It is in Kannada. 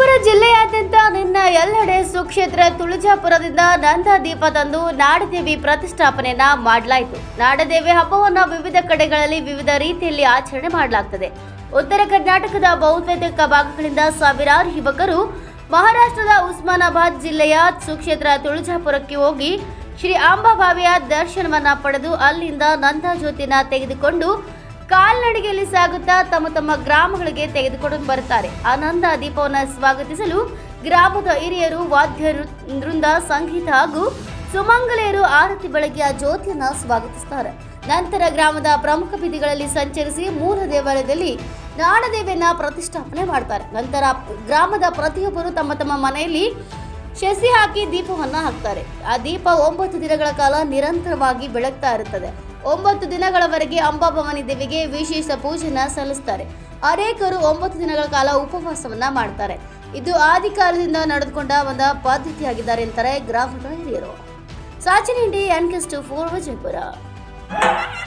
ಉತ್ತರ ಜಿಲ್ಲೆಯಾದ್ಯಂತ ನಿನ್ನ ಎಲ್ಲೆಡೆ ಸುಕ್ಷೇತ್ರ ತುಳಜಾಪುರದಿಂದ ನಂದ ದೀಪ ತಂದು ನಾಡದೇವಿ ಪ್ರತಿಷ್ಠಾಪನೆಯನ್ನ ಮಾಡಲಾಯಿತು ನಾಡದೇವಿ ಹಬ್ಬವನ್ನ ವಿವಿಧ ಕಡೆಗಳಲ್ಲಿ ವಿವಿಧ ರೀತಿಯಲ್ಲಿ ಆಚರಣೆ ಮಾಡಲಾಗ್ತದೆ ಉತ್ತರ ಕರ್ನಾಟಕದ ಬಹುತೇಕ ಭಾಗಗಳಿಂದ ಸಾವಿರಾರು ಯುವಕರು ಮಹಾರಾಷ್ಟ್ರದ ಉಸ್ಮಾನಾಬಾದ್ ಜಿಲ್ಲೆಯ ಸುಕ್ಷೇತ್ರ ತುಳಜಾಪುರಕ್ಕೆ ಹೋಗಿ ಶ್ರೀ ಅಂಬಾಬಾವಿಯ ದರ್ಶನವನ್ನ ಪಡೆದು ಅಲ್ಲಿಂದ ನಂದ ಜ್ಯೋತಿನ ತೆಗೆದುಕೊಂಡು ಕಾಲ್ನಡಿಗೆಯಲ್ಲಿ ಸಾಗುತ್ತಾ ತಮ್ಮ ತಮ್ಮ ಗ್ರಾಮಗಳಿಗೆ ತೆಗೆದುಕೊಂಡು ಬರುತ್ತಾರೆ ಆನಂದ ದೀಪವನ್ನು ಸ್ವಾಗತಿಸಲು ಗ್ರಾಮದ ಹಿರಿಯರು ವಾದ್ಯ ವೃ- ವೃಂದ ಸಂಗೀತ ಹಾಗೂ ಸುಮಂಗಲೆಯರು ಆರತಿ ಬೆಳಗ್ಗೆ ಆ ಜ್ಯೋತಿಯನ್ನ ಸ್ವಾಗತಿಸುತ್ತಾರೆ ನಂತರ ಗ್ರಾಮದ ಪ್ರಮುಖ ಬೀದಿಗಳಲ್ಲಿ ಸಂಚರಿಸಿ ಮೂಲ ದೇವಾಲಯದಲ್ಲಿ ನಾಡದೇವಿಯನ್ನ ಪ್ರತಿಷ್ಠಾಪನೆ ಮಾಡ್ತಾರೆ ನಂತರ ಗ್ರಾಮದ ಪ್ರತಿಯೊಬ್ಬರು ತಮ್ಮ ತಮ್ಮ ಮನೆಯಲ್ಲಿ ಶಸಿ ಹಾಕಿ ದೀಪವನ್ನ ಹಾಕ್ತಾರೆ ಆ ದೀಪ ಒಂಬತ್ತು ದಿನಗಳ ಕಾಲ ನಿರಂತರವಾಗಿ ಬೆಳಗ್ತಾ ಇರುತ್ತದೆ ಒಂಬತ್ತು ದಿನಗಳವರೆಗೆ ಅಂಬಾಭವಾನಿ ದೇವಿಗೆ ವಿಶೇಷ ಪೂಜೆನ ಸಲ್ಲಿಸ್ತಾರೆ ಅನೇಕರು ಒಂಬತ್ತು ದಿನಗಳ ಕಾಲ ಉಪವಾಸವನ್ನ ಮಾಡ್ತಾರೆ ಇದು ಆದಿಕಾಲದಿಂದ ನಡೆದುಕೊಂಡ ಒಂದು ಪದ್ಧತಿಯಾಗಿದ್ದಾರೆ ಅಂತಾರೆ ಗ್ರಾಮದ ಹಿರಿಯರು ಸಾಚಿನ ಇಂಡಿ ಎನ್ ಕೆಸ್ಟ್ ಫೋರ್ ವಿಜಯಪುರ